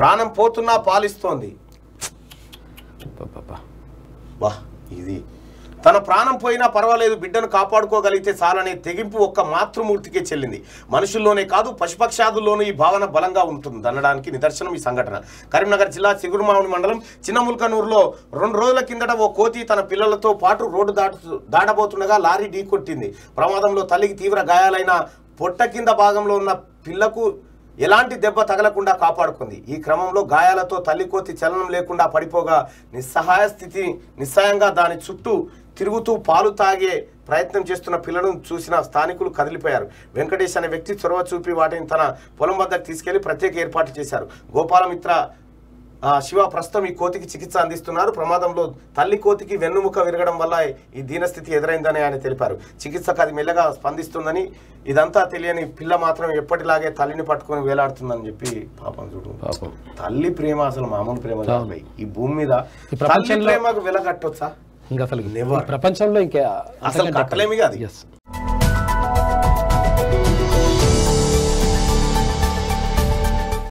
ప్రాణం పోతున్నా పాలిస్తోంది అబ్బబ్బబ్బా. వా ఇది తన ప్రాణం పోయినా పర్వాలేదు బిడ్డను కాపాడుకోగలిగితే చాలనే తెగింపు ఒక్క మాతృమూర్తికే చెల్లింది మనుషుల్లోనే కాదు పశుపక్షాదుల్లోనూ ఈ భావన బలంగా ఉంటుంది అనడానికి నిదర్శనం ఈ సంఘటన కరీంనగర్ జిల్లా సిగురుమావుని మండలం చిన్నముల్కనూరులో రెండు రోజుల కిందట ఓ కోతి తన పిల్లలతో పాటు రోడ్డు దాటు దాటబోతుండగా లారీ ఢీకొట్టింది ప్రమాదంలో తల్లికి తీవ్ర గాయాలైన పొట్ట కింద భాగంలో ఉన్న పిల్లకు ఎలాంటి దెబ్బ తగలకుండా కాపాడుకుంది ఈ క్రమంలో గాయాలతో తల్లి కోతి చలనం లేకుండా పడిపోగా నిస్సహాయ స్థితి నిస్సాయంగా దాని చుట్టూ తిరుగుతూ పాలు తాగే ప్రయత్నం చేస్తున్న పిల్లలను చూసిన స్థానికులు కదిలిపోయారు వెంకటేష్ అనే వ్యక్తి చొరవ చూపి వాటిని తన పొలం వద్దకు తీసుకెళ్లి ప్రత్యేక ఏర్పాటు చేశారు గోపాలమిత్ర ఆ, శివ ప్రస్తుతం ఈ కోతికి చికిత్స అందిస్తున్నారు ప్రమాదంలో తల్లి కోతికి వెన్నుముక విరగడం వల్ల ఈ దీనస్థితి ఎదురైందని ఆయన తెలిపారు చికిత్సకు అది మెల్లగా స్పందిస్తుందని ఇదంతా తెలియని పిల్ల మాత్రం ఎప్పటిలాగే తల్లిని పట్టుకొని వేలాడుతుందని చెప్పి పాపం చూడు పాపం తల్లి ప్రేమ అసలు మామూలు ప్రేమ కాదు భయ్. ఈ భూమి మీద ఈ తల్లి ప్రపంచంలో- ప్రేమకు వెలగట్టొచ్చా ఇంకా అసలు Never. ఈ ప్రపంచంలో ఇంకా అసలు కట్టలేమి కాదు ఎస్